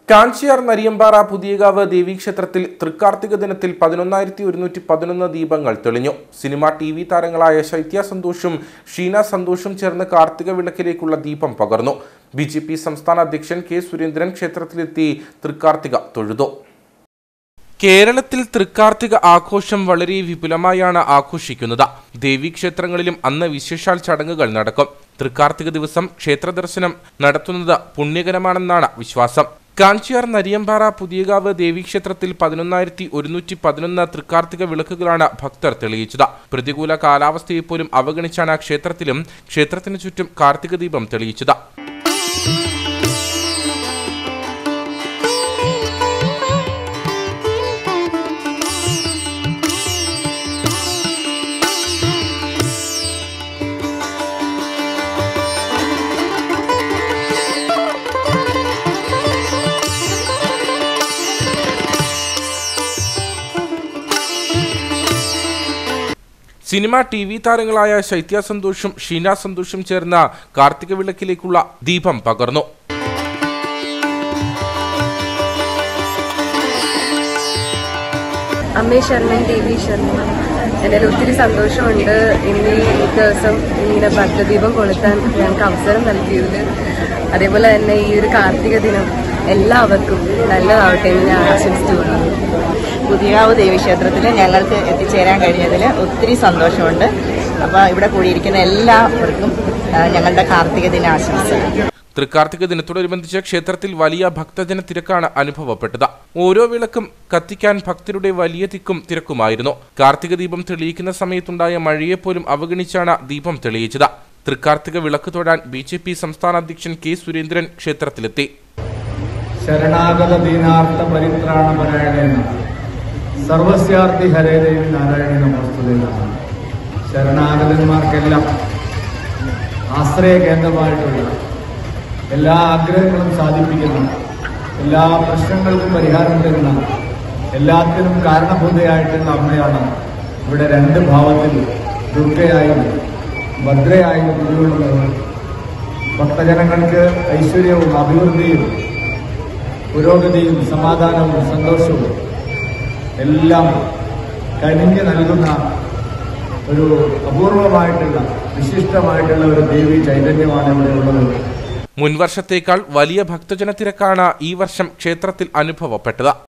കാഞ്ചിയാർ നരിയമ്പാറ പുതിയകാവ് ദേവീക്ഷേത്രത്തിൽ തൃക്കാർത്തിക ദിനത്തിൽ പതിനൊന്നായിരത്തി ഒരുന്നൂറ്റി പതിനൊന്ന് ദീപങ്ങൾ തെളിഞ്ഞു സിനിമ ടി വി താരങ്ങളായ ശൈത്യ സന്തോഷും ഷീന സന്തോഷും ചേർന്ന് കാർത്തിക വിളക്കിലേക്കുള്ള ദീപം പകർന്നു ബി ജെ പി സംസ്ഥാന അധ്യക്ഷൻ കെ സുരേന്ദ്രൻ ക്ഷേത്രത്തിലെത്തി തൃക്കാർത്തിക തൊഴുതു കേരളത്തിൽ തൃക്കാർത്തിക ആഘോഷം വളരെ വിപുലമായാണ് ആഘോഷിക്കുന്നത് ദേവീക്ഷേത്രങ്ങളിലും അന്ന് വിശേഷാൽ ചടങ്ങുകൾ നടക്കും തൃക്കാർത്തിക ദിവസം ക്ഷേത്ര ദർശനം നടത്തുന്നത് പുണ്യകരമാണെന്നാണ് വിശ്വാസം കാഞ്ചിയാർ നരിയമ്പാറ പുതിയകാവ് ദേവീക്ഷേത്രത്തിൽ പതിനൊന്നായിരത്തി ഒരുന്നൂറ്റി പതിനൊന്ന് തൃക്കാർത്തിക വിളക്കുകളാണ് ഭക്തർ തെളിയിച്ചത് പ്രതികൂല കാലാവസ്ഥയെപ്പോലും അവഗണിച്ചാണ് ക്ഷേത്രത്തിലും ക്ഷേത്രത്തിനു ചുറ്റും കാർത്തിക ദീപം തെളിയിച്ചത് സിനിമ ടി വി താരങ്ങളായ ശൈത്യ സന്തോഷും ഷീന സന്തോഷും ചേർന്ന കാർത്തിക വിളക്കിലേക്കുള്ള ദീപം പകർന്നു അമ്മേ ശർമ്മൻ ദേവി ശർമ്മ എന്നതിൽ ഒത്തിരി സന്തോഷമുണ്ട് ഇന്ന് ഈ ദിവസം ഇങ്ങനെ ഭക്തദീപം കൊളുത്താൻ ഞങ്ങൾക്ക് അവസരം നൽകിയതിൽ അതേപോലെ തന്നെ ഈ ഒരു കാർത്തിക ദിനം എല്ലാവർക്കും നല്ലതാവട്ടെ എന്ന് ഞാൻ ആശംസിച്ചുകൊള്ളുന്നു പുതിയകാവ് ദേവീക്ഷേത്രത്തിൽ ഞങ്ങൾക്ക് എത്തിച്ചേരാൻ കഴിഞ്ഞതിൽ ഒത്തിരി സന്തോഷമുണ്ട് അപ്പോൾ ഇവിടെ കൂടിയിരിക്കുന്ന എല്ലാവർക്കും ആ, ഞങ്ങളുടെ കാർത്തിക ദിന ആശംസകൾ തൃക്കാർത്തിക ദിനത്തോടനുബന്ധിച്ച് ക്ഷേത്രത്തിൽ വലിയ ഭക്തജന തിരക്കാണ് അനുഭവപ്പെട്ടത് ഓരോ വിളക്കും കത്തിക്കാൻ ഭക്തരുടെ വലിയ തിക്കും തിരക്കുമായിരുന്നു കാർത്തിക ദീപം തെളിയിക്കുന്ന സമയത്തുണ്ടായ മഴയെപ്പോലും അവഗണിച്ചാണ് ദീപം തെളിയിച്ചത് തൃക്കാർത്തിക വിളക്ക് തൊടാൻ ബി ജെ പി സംസ്ഥാന അധ്യക്ഷൻ കെ സുരേന്ദ്രൻ ക്ഷേത്രത്തിലെത്തി ശരണാഗത ദീനാർത്ഥ പരിത്രാണപരായണേന സർവസ്യാർത്ഥി ഹരേദേവി നാരായണ നമസ്തുതയാണ് ശരണാഗതന്മാർക്കെല്ലാം ആശ്രയ കേന്ദ്രമായിട്ടുള്ള എല്ലാ ആഗ്രഹങ്ങളും സാധിപ്പിക്കുന്ന എല്ലാ പ്രശ്നങ്ങൾക്കും പരിഹാരം തരുന്ന എല്ലാത്തിനും കാരണഭൂതയായിട്ടുള്ള അമ്മയാണ് ഇവിടെ രണ്ട് ഭാവത്തിൽ ദുർഗയായും ഭദ്രയായും കുടികൊള്ളുന്നത് ഭക്തജനങ്ങൾക്ക് ഐശ്വര്യവും അഭിവൃദ്ധിയും പുരോഗതിയും സമാധാനവും സന്തോഷവും എല്ലാം കനിഞ്ഞ് നൽകുന്ന ഒരു അപൂർവമായിട്ടുള്ള വിശിഷ്ടമായിട്ടുള്ള ഒരു ദേവി ചൈതന്യമാണ് ഇവിടെ ഉള്ളത് മുൻവർഷത്തേക്കാൾ വലിയ ഭക്തജന തിരക്കാണ് ഈ വർഷം ക്ഷേത്രത്തിൽ അനുഭവപ്പെട്ടത്